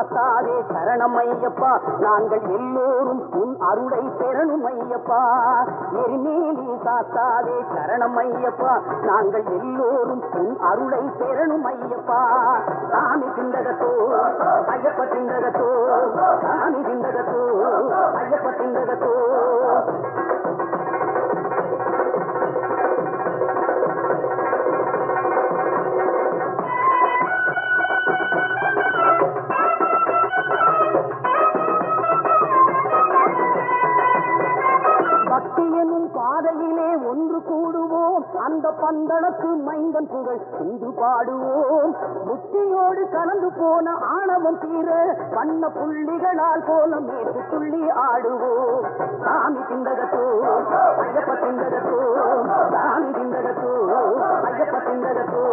சாத்தாவே சரணம் ஐயப்பா நாங்கள் எல்லோரும் உன் அருளை பெறணும் ஐயப்பா எரிமேலி சாத்தாவே சரணம் ஐயப்பா நாங்கள் எல்லோரும் உன் அருளை பெறணும் ஐயப்பா சாமி சிந்தகத்தோ ஐயப்ப சிந்தகத்தோ சாமி சிந்தகத்தோ ஐயப்ப சிந்தகத்தோ பக்தி எனும் பாதையிலே ஒன்று கூடுவோம் அந்த பந்தளத்து மைந்தன் புகழ் இன்று பாடுவோம் புத்தியோடு கலந்து போன ஆணவம் தீர வண்ண புள்ளிகளால் போல மேற்கு துள்ளி ஆடுவோம் சாமி சிந்தகத்தோ ஐயப்ப சிந்தகத்தோ சாமி சிந்தகத்தோ ஐயப்ப சிந்தகத்தோ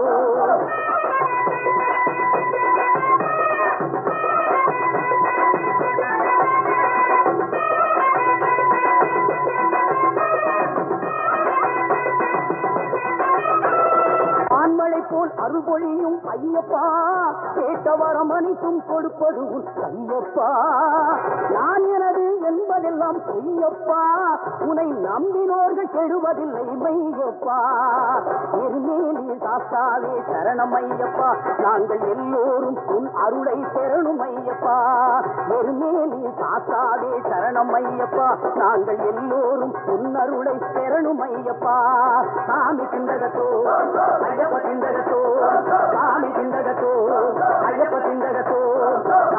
ஆண்மழை போல் அருள்பொழியும் ஐயப்பா கேட்ட வரம் அனைத்தும் கொடுப்பது உன் ஐயப்பா நான் எனது என்பதெல்லாம் பொய்யப்பா உன்னை நம்பினோர்கள் கெடுவதில்லை மையப்பா எருமேலி சாஸ்தாவே சரணம் ஐயப்பா நாங்கள் எல்லோரும் உன் அருளை பெறணும் ஐயப்பா எருமேலி சாஸ்தாவே சரணம் ஐயப்பா நாங்கள் எல்லோரும் உன் அருளை பெறணும் ஐயப்பா சாமி சிந்தகத்தோ ஐயப்ப சிந்தகத்தோ சாமி சிந்தகத்தோ ஐயப்ப சிந்தகத்தோ